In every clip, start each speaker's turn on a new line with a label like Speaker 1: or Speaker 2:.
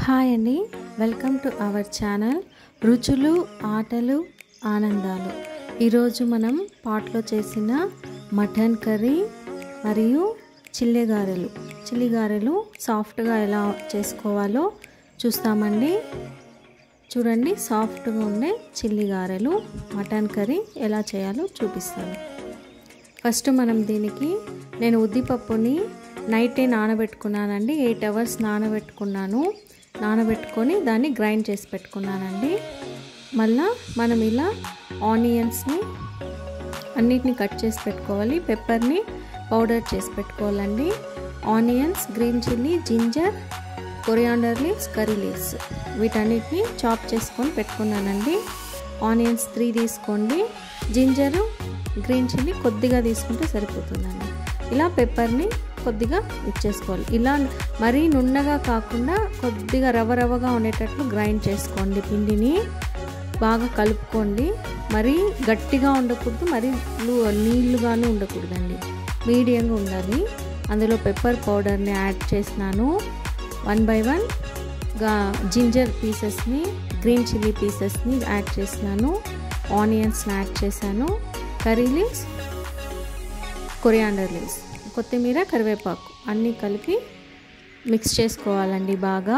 Speaker 1: hi అండి welcome to our channel రుచులు ఆటలు ఆనందాలు ఈరోజు మనం పాట్లో చేసిన మటన్ కర్రీ మరియు చిల్లె గారెలు చిల్లి గారెలు సాఫ్ట్గా ఎలా చేసుకోవాలో చూస్తామండి చూడండి సాఫ్ట్గా ఉండే చిల్లి గారెలు మటన్ కర్రీ ఎలా చేయాలో చూపిస్తాను ఫస్ట్ మనం దీనికి నేను ఉద్దిపప్పుని నైటే నానబెట్టుకున్నానండి ఎయిట్ అవర్స్ నానబెట్టుకున్నాను నానబెట్టుకొని దాన్ని గ్రైండ్ చేసి పెట్టుకున్నానండి మళ్ళా మనం ఇలా ఆనియన్స్ని అన్నిటిని కట్ చేసి పెట్టుకోవాలి పెప్పర్ని పౌడర్ చేసి పెట్టుకోవాలండి onions green chilli ginger coriander leaves curry leaves వీటన్నిటిని చాప్ చేసుకొని పెట్టుకున్నానండి ఆనియన్స్ త్రీ తీసుకోండి జింజరు గ్రీన్ చిల్లీ కొద్దిగా తీసుకుంటే సరిపోతుందండి ఇలా పెప్పర్ని కొద్దిగా ఇచ్చేసుకోవాలి ఇలా మరీ నున్నగా కాకుండా కొద్దిగా రవ్వ రవ్వగా ఉండేటట్లు గ్రైండ్ చేసుకోండి పిండిని బాగా కలుపుకోండి మరీ గట్టిగా ఉండకూడదు మరీ నీళ్ళుగాను ఉండకూడదండి మీడియంగా ఉండాలి అందులో పెప్పర్ పౌడర్ని యాడ్ చేసినాను వన్ బై వన్ గా జింజర్ పీసెస్ని గ్రీన్ చిల్లీ పీసెస్ని యాడ్ చేసినాను ఆనియన్స్ని యాడ్ చేశాను కర్రీ లీవ్స్ కొరియాండర్ లీవ్స్ కొత్తిమీర కరివేపాకు అన్నీ కలిపి మిక్స్ చేసుకోవాలండి బాగా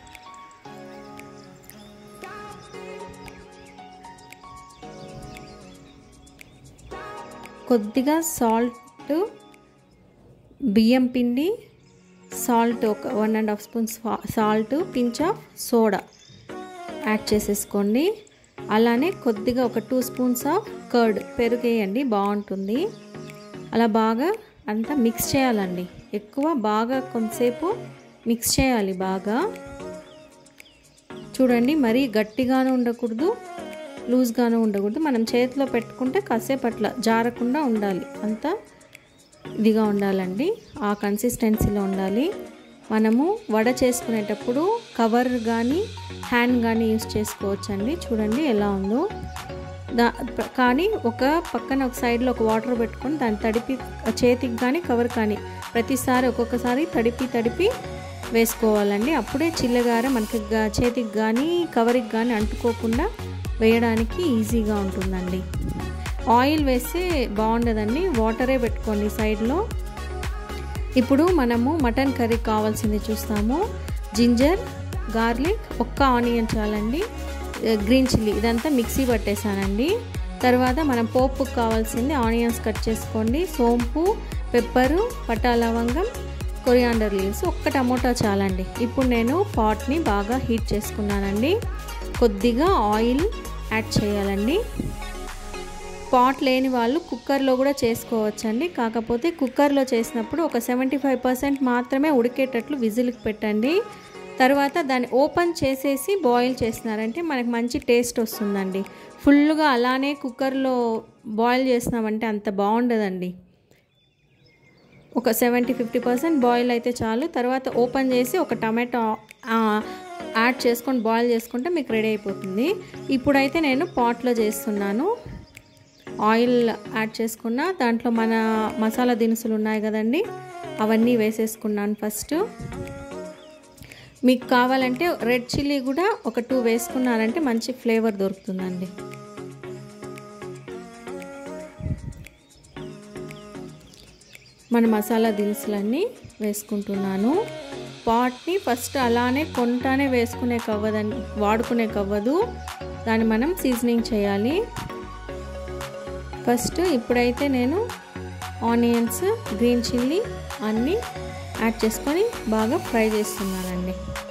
Speaker 1: కొద్దిగా సాల్ట్ బియ్యం పిండి సాల్ట్ ఒక one and half spoons salt pinch of soda add చేసేసుకోండి అలానే కొద్దిగా ఒక టూ స్పూన్స్ ఆఫ్ కర్డ్ పెరుగేయండి బాగుంటుంది అలా బాగా అంతా మిక్స్ చేయాలండి ఎక్కువ బాగా కొంతసేపు మిక్స్ చేయాలి బాగా చూడండి మరీ గట్టిగాను ఉండకూడదు లూజ్గాను ఉండకూడదు మనం చేతిలో పెట్టుకుంటే కాసేపు అట్లా జారకుండా ఉండాలి అంతా ఇదిగా ఉండాలండి ఆ కన్సిస్టెన్సీలో ఉండాలి మనము వడ చేసుకునేటప్పుడు కవర్ కానీ హ్యాండ్ కానీ యూస్ చేసుకోవచ్చండి చూడండి ఎలా ఉందో దా కానీ ఒక పక్కన ఒక సైడ్లో ఒక వాటర్ పెట్టుకొని దాన్ని తడిపి చేతికి కానీ కవర్ కానీ ప్రతిసారి ఒక్కొక్కసారి తడిపి తడిపి వేసుకోవాలండి అప్పుడే చిల్లగార మనకి చేతికి కానీ కవర్కి కానీ అంటుకోకుండా వేయడానికి ఈజీగా ఉంటుందండి ఆయిల్ వేస్తే బాగుండదండి వాటరే పెట్టుకోండి సైడ్లో ఇప్పుడు మనము మటన్ కర్రీ కావాల్సింది చూస్తాము జింజర్ గార్లిక్ ఒక్క ఆనియన్ చాలండి గ్రీన్ చిల్లీ ఇదంతా మిక్సీ పట్టేశానండి తర్వాత మనం పోపుకు కావాల్సింది ఆనియన్స్ కట్ చేసుకోండి సోంపు పెప్పరు పట్టా లవంగం కొరియాండర్ లీవ్స్ ఒక్క టమోటా చాలండి ఇప్పుడు నేను పాట్ని బాగా హీట్ చేసుకున్నానండి కొద్దిగా ఆయిల్ యాడ్ చేయాలండి పాట్ లేని వాళ్ళు కుక్కర్లో కూడా చేసుకోవచ్చండి కాకపోతే కుక్కర్లో చేసినప్పుడు ఒక సెవెంటీ ఫైవ్ పర్సెంట్ మాత్రమే ఉడికేటట్లు విజిల్కి పెట్టండి తర్వాత దాన్ని ఓపెన్ చేసేసి బాయిల్ చేసినారంటే మనకి మంచి టేస్ట్ వస్తుందండి ఫుల్గా అలానే కుక్కర్లో బాయిల్ చేసినామంటే అంత బాగుండదండి ఒక సెవెంటీ ఫిఫ్టీ పర్సెంట్ బాయిల్ అయితే చాలు తర్వాత ఓపెన్ చేసి ఒక టమాటో యాడ్ చేసుకొని బాయిల్ చేసుకుంటే మీకు రెడీ అయిపోతుంది ఇప్పుడైతే నేను పాట్లో చేస్తున్నాను ఆయిల్ యాడ్ చేసుకున్న దాంట్లో మన మసాలా దినుసులు ఉన్నాయి కదండి అవన్నీ వేసేసుకున్నాను ఫస్ట్ మీకు కావాలంటే రెడ్ చిల్లీ కూడా ఒక టూ వేసుకున్నారంటే మంచి ఫ్లేవర్ దొరుకుతుందండి మన మసాలా దినుసులన్నీ వేసుకుంటున్నాను పాట్ని ఫస్ట్ అలానే కొంటానే వేసుకునే కవ్వదని వాడుకునే కవ్వదు దాన్ని మనం సీజనింగ్ చేయాలి ఫస్ట్ ఇప్పుడైతే నేను ఆనియన్స్ గ్రీన్ చిల్లీ అన్నీ యాడ్ చేసుకొని బాగా ఫ్రై చేస్తున్నానండి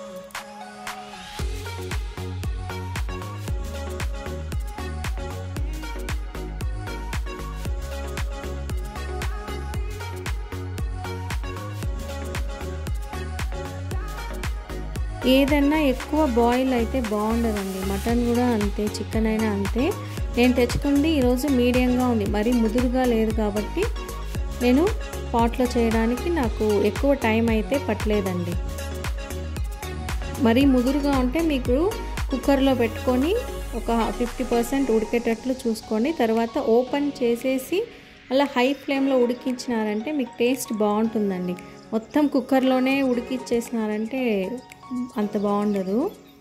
Speaker 1: ఏదన్నా ఎక్కువ బాయిల్ అయితే బాగుండదండి మటన్ కూడా అంతే చికెన్ అయినా అంతే నేను తెచ్చుకుంది ఈరోజు మీడియంగా ఉంది మరీ ముదురుగా లేదు కాబట్టి నేను పాట్లో చేయడానికి నాకు ఎక్కువ టైం అయితే పట్టలేదండి మరీ ముదురుగా ఉంటే మీకు కుక్కర్లో పెట్టుకొని ఒక ఫిఫ్టీ పర్సెంట్ ఉడికేటట్లు చూసుకోండి తర్వాత ఓపెన్ చేసేసి అలా హై ఫ్లేమ్లో ఉడికించినారంటే మీకు టేస్ట్ బాగుంటుందండి మొత్తం కుక్కర్లోనే ఉడికిచ్చేసినారంటే అంత బాగుండదు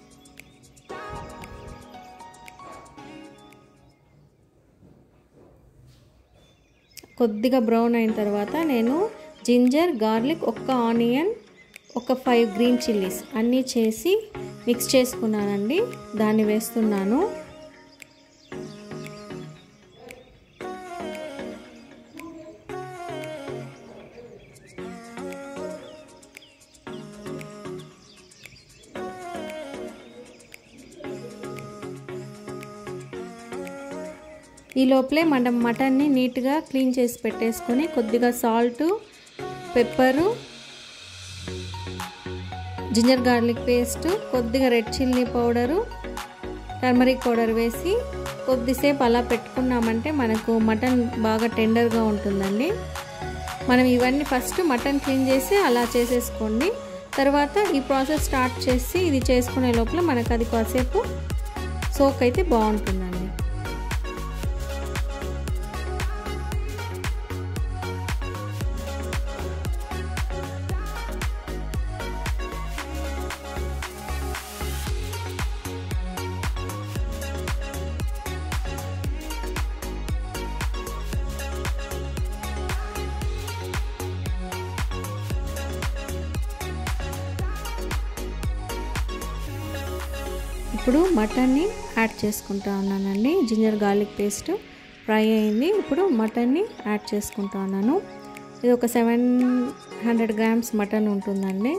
Speaker 1: కొద్దిగా బ్రౌన్ అయిన తర్వాత నేను జింజర్ గార్లిక్ ఒక్క ఆనియన్ ఒక ఫైవ్ గ్రీన్ చిల్లీస్ అన్నీ చేసి మిక్స్ చేసుకున్నానండి దాన్ని వేస్తున్నాను ఈ లోపలే మనం మటన్ని నీట్గా క్లీన్ చేసి పెట్టేసుకొని కొద్దిగా salt pepper ginger garlic paste కొద్దిగా red chilli powder turmeric powder వేసి కొద్దిసేపు అలా పెట్టుకున్నామంటే మనకు మటన్ బాగా టెండర్గా ఉంటుందండి మనం ఇవన్నీ ఫస్ట్ మటన్ క్లీన్ చేసి అలా చేసేసుకోండి తర్వాత ఈ ప్రాసెస్ స్టార్ట్ చేసి ఇది చేసుకునే లోపల మనకు అది కాసేపు సోక్ అయితే బాగుంటుందండి ఇప్పుడు మటన్ని యాడ్ చేసుకుంటా ఉన్నానండి జింజర్ గార్లిక్ పేస్ట్ ఫ్రై అయింది ఇప్పుడు మటన్ని యాడ్ చేసుకుంటా ఉన్నాను ఇది ఒక సెవెన్ హండ్రెడ్ గ్రామ్స్ మటన్ ఉంటుందండి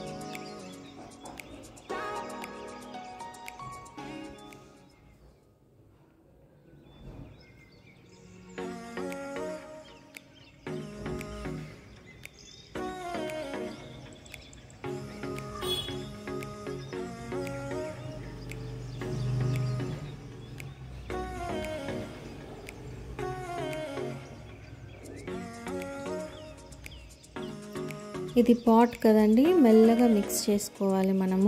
Speaker 1: ఇది పాట్ కదండి మెల్లగా మిక్స్ చేసుకోవాలి మనము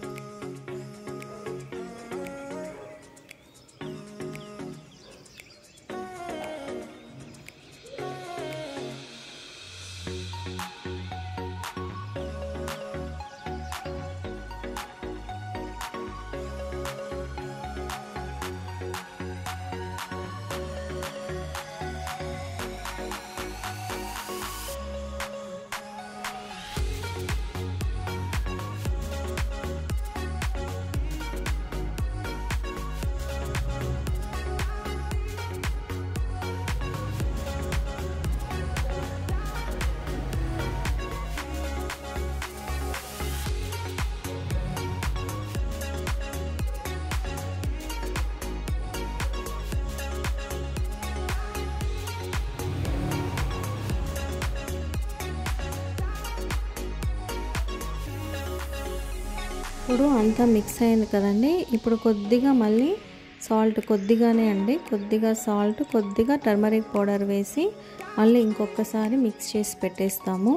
Speaker 1: ఇప్పుడు అంతా మిక్స్ అయింది కదండి ఇప్పుడు కొద్దిగా మళ్ళీ సాల్ట్ కొద్దిగానే అండి కొద్దిగా సాల్ట్ కొద్దిగా టర్మరిక్ పౌడర్ వేసి మళ్ళీ ఇంకొకసారి మిక్స్ చేసి పెట్టేస్తాము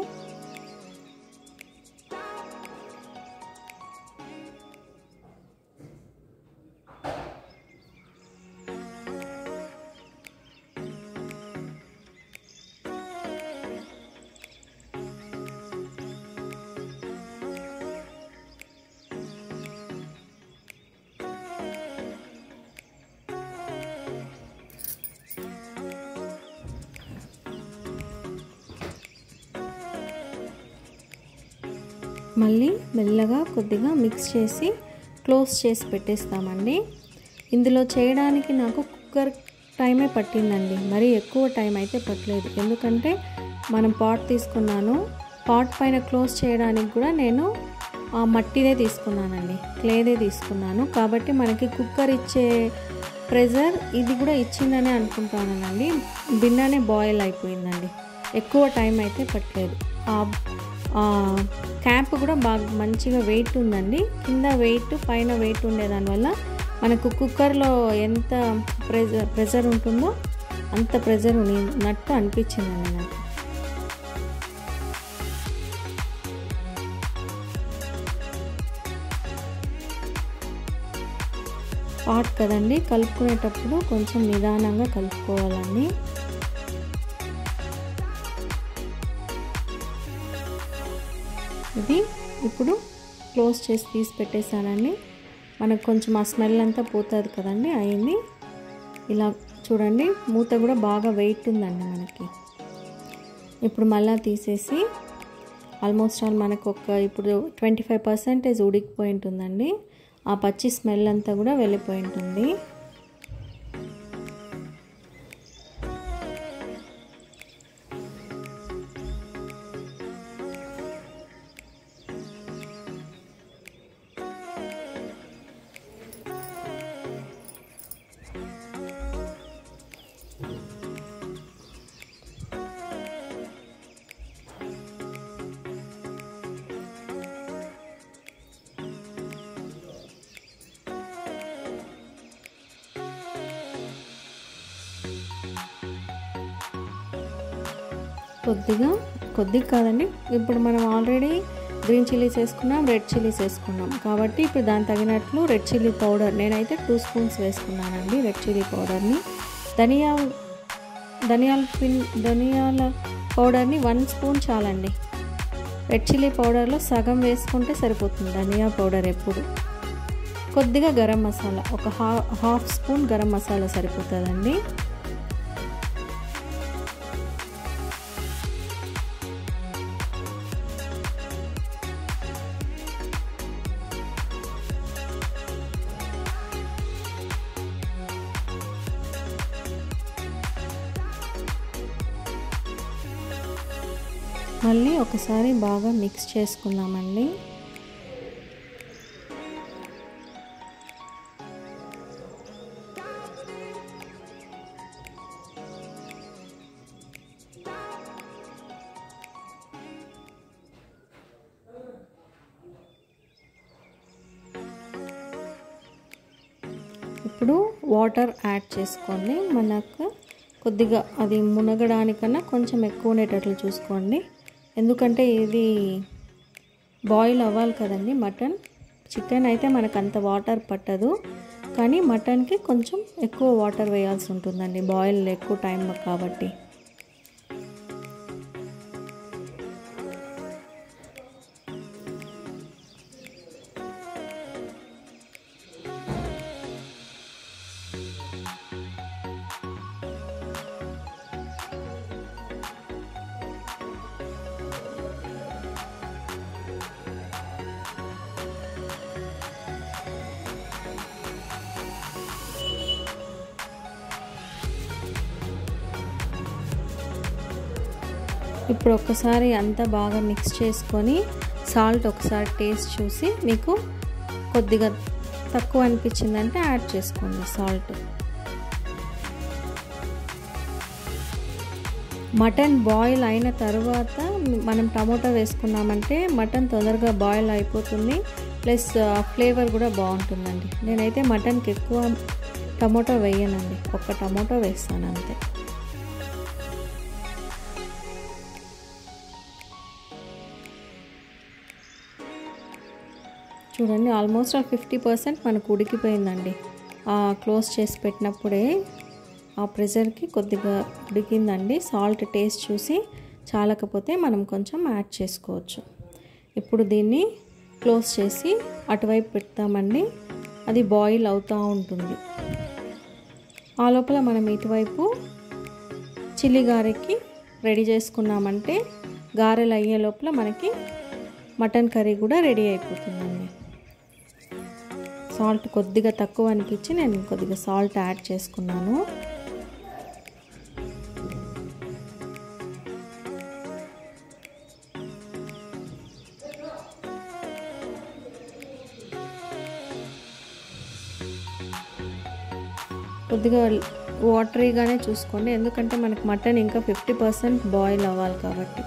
Speaker 1: మళ్ళీ మెల్లగా కొద్దిగా మిక్స్ చేసి క్లోజ్ చేసి పెట్టేస్తామండి ఇందులో చేయడానికి నాకు కుక్కర్ టైమే పట్టిందండి మరీ ఎక్కువ టైం అయితే పట్టలేదు ఎందుకంటే మనం పాట్ తీసుకున్నాను పాట్ పైన క్లోజ్ చేయడానికి కూడా నేను ఆ మట్టిదే తీసుకున్నానండి క్లేదే తీసుకున్నాను కాబట్టి మనకి కుక్కర్ ఇచ్చే ప్రెజర్ ఇది కూడా ఇచ్చిందనే అనుకుంటానండి బిన్ననే బాయిల్ అయిపోయిందండి ఎక్కువ టైం అయితే పట్టలేదు ఆ క్యాప్ కూడా బాగా మంచిగా వెయిట్ ఉందండి కింద వెయిట్ పైన వెయిట్ ఉండేదానివల్ల మనకు కుక్కర్లో ఎంత ప్రెజర్ ప్రెజర్ ఉంటుందో అంత ప్రెజర్ ఉన్నట్టు అనిపించిందండి నాకు పాట్ కదండి కలుపుకునేటప్పుడు కొంచెం నిదానంగా కలుపుకోవాలండి ఇది ఇప్పుడు క్లోజ్ చేసి తీసి పెట్టేశానండి మనకు కొంచెం ఆ స్మెల్ అంతా పోతుంది కదండి అయింది ఇలా చూడండి మూత కూడా బాగా వెయిట్ ఉందండి మనకి ఇప్పుడు మళ్ళీ తీసేసి ఆల్మోస్ట్ ఆల్ మనకు ఒక ఇప్పుడు ట్వంటీ ఫైవ్ పర్సెంటేజ్ ఉడికిపోయి ఉంటుందండి ఆ పచ్చి స్మెల్ అంతా కూడా వెళ్ళిపోయి ఉంటుంది కొద్దిగా కొద్దిగా కాదండి ఇప్పుడు మనం ఆల్రెడీ గ్రీన్ చిల్లీస్ వేసుకున్నాం రెడ్ చిల్లీస్ వేసుకున్నాం కాబట్టి ఇప్పుడు దాని తగినట్లు రెడ్ చిల్లీ పౌడర్ నేనైతే టూ స్పూన్స్ వేసుకున్నానండి రెడ్ చిల్లీ పౌడర్ని ధనియా ధనియాల పిన్ ధనియాల పౌడర్ని వన్ స్పూన్ చాలండి రెడ్ చిల్లీ పౌడర్లో సగం వేసుకుంటే సరిపోతుంది ధనియా పౌడర్ ఎప్పుడు కొద్దిగా గరం మసాలా ఒక హా హాఫ్ స్పూన్ గరం మసాలా సరిపోతుందండి మళ్ళీ ఒకసారి బాగా మిక్స్ చేసుకుందామండి ఇప్పుడు వాటర్ యాడ్ చేసుకోండి మనకు కొద్దిగా అది మునగడానికన్నా కొంచెం ఎక్కువ ఉండేటట్లు చూసుకోండి ఎందుకంటే ఇది బాయిల్ అవ్వాలి కదండి మటన్ చికెన్ అయితే మనకు అంత వాటర్ పట్టదు కానీ మటన్కి కొంచెం ఎక్కువ వాటర్ వేయాల్సి ఉంటుందండి బాయిల్ ఎక్కువ టైం కాబట్టి ఇప్పుడు ఒక్కసారి అంతా బాగా మిక్స్ చేసుకొని సాల్ట్ ఒకసారి టేస్ట్ చూసి మీకు కొద్దిగా తక్కువ అనిపించిందంటే యాడ్ చేసుకోండి సాల్ట్ మటన్ బాయిల్ అయిన తర్వాత మనం టమోటా వేసుకున్నామంటే మటన్ తొందరగా బాయిల్ అయిపోతుంది ప్లస్ ఫ్లేవర్ కూడా బాగుంటుందండి నేనైతే మటన్కి ఎక్కువ టమోటా వేయనండి ఒక్క టమోటా వేస్తాను అంతే చూడండి ఆల్మోస్ట్ ఆ ఫిఫ్టీ పర్సెంట్ మనకు ఉడికిపోయిందండి క్లోజ్ చేసి పెట్టినప్పుడే ఆ ప్రెషర్కి కొద్దిగా ఉడికిందండి సాల్ట్ టేస్ట్ చూసి చాలకపోతే మనం కొంచెం యాడ్ చేసుకోవచ్చు ఇప్పుడు దీన్ని క్లోజ్ చేసి అటువైపు పెడతామండి అది బాయిల్ అవుతూ ఉంటుంది ఆ లోపల మనం ఇటువైపు చిల్లి గారెకి రెడీ చేసుకున్నామంటే గారెలు అయ్యే లోపల మనకి మటన్ కర్రీ కూడా రెడీ అయిపోతుందండి సాల్ట్ కొద్దిగా తక్కువ అనిపించి నేను కొద్దిగా సాల్ట్ యాడ్ చేసుకున్నాను కొద్దిగా వాటరీగానే చూసుకోండి ఎందుకంటే మనకి మటన్ ఇంకా ఫిఫ్టీ పర్సెంట్ బాయిల్ అవ్వాలి కాబట్టి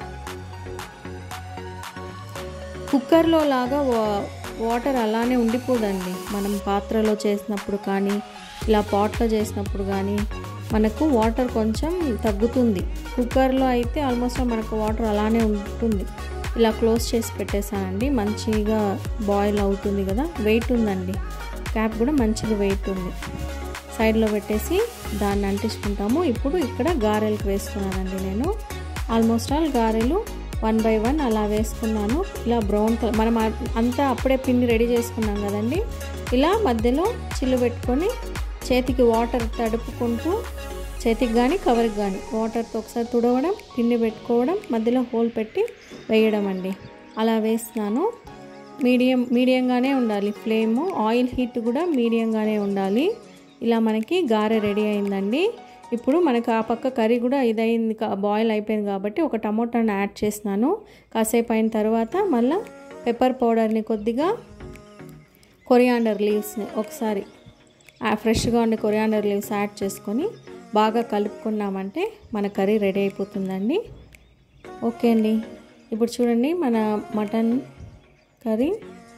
Speaker 1: కుక్కర్లో లాగా వాటర్ అలానే ఉండిపోదండి మనం పాత్రలో చేసినప్పుడు కానీ ఇలా పాట్లో చేసినప్పుడు కానీ మనకు వాటర్ కొంచెం తగ్గుతుంది కుక్కర్లో అయితే ఆల్మోస్ట్ మనకు వాటర్ అలానే ఉంటుంది ఇలా క్లోజ్ చేసి పెట్టేశానండి మంచిగా బాయిల్ అవుతుంది కదా వెయిట్ ఉందండి క్యాప్ కూడా మంచిగా వెయిట్ ఉంది సైడ్లో పెట్టేసి దాన్ని అంటించుకుంటాము ఇప్పుడు ఇక్కడ గారెలకు వేసుకున్నానండి నేను ఆల్మోస్ట్ ఆల్ గారెలు వన్ బై వన్ అలా వేసుకున్నాను ఇలా బ్రౌన్ కలర్ మనం అంతా అప్పుడే పిండి రెడీ చేసుకున్నాం కదండి ఇలా మధ్యలో చిల్లు పెట్టుకొని చేతికి వాటర్ తడుపుకుంటూ చేతికి కానీ కవర్కి కానీ వాటర్తో ఒకసారి తుడవడం పిండి పెట్టుకోవడం మధ్యలో హోల్ పెట్టి వేయడం అండి అలా వేస్తున్నాను మీడియం మీడియంగానే ఉండాలి ఫ్లేమ్ ఆయిల్ హీట్ కూడా మీడియంగానే ఉండాలి ఇలా మనకి గారె రెడీ అయిందండి ఇప్పుడు మనకు ఆ పక్క కర్రీ కూడా ఇదైంది బాయిల్ అయిపోయింది కాబట్టి ఒక టమోటాని యాడ్ చేసినాను కాసేపు అయిన తర్వాత మళ్ళీ పెప్పర్ పౌడర్ని కొద్దిగా కొరియాండర్ లీవ్స్ని ఒకసారి ఫ్రెష్గా ఉండే కొరియాండర్ లీవ్స్ యాడ్ చేసుకొని బాగా కలుపుకున్నామంటే మన కర్రీ రెడీ అయిపోతుందండి ఓకే అండి ఇప్పుడు చూడండి మన మటన్ కర్రీ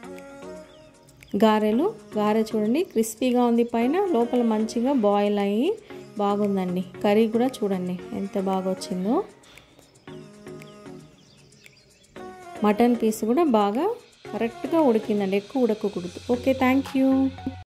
Speaker 1: గారెలు గారె చూడండి క్రిస్పీగా ఉంది పైన లోపల మంచిగా బాయిల్ అయ్యి బాగుందండి కర్రీ కూడా చూడండి ఎంత బాగా వచ్చిందో మటన్ పీస్ కూడా బాగా కరెక్ట్గా ఉడికిందండి ఎక్కువ ఉడకకూడదు ఓకే థ్యాంక్ యూ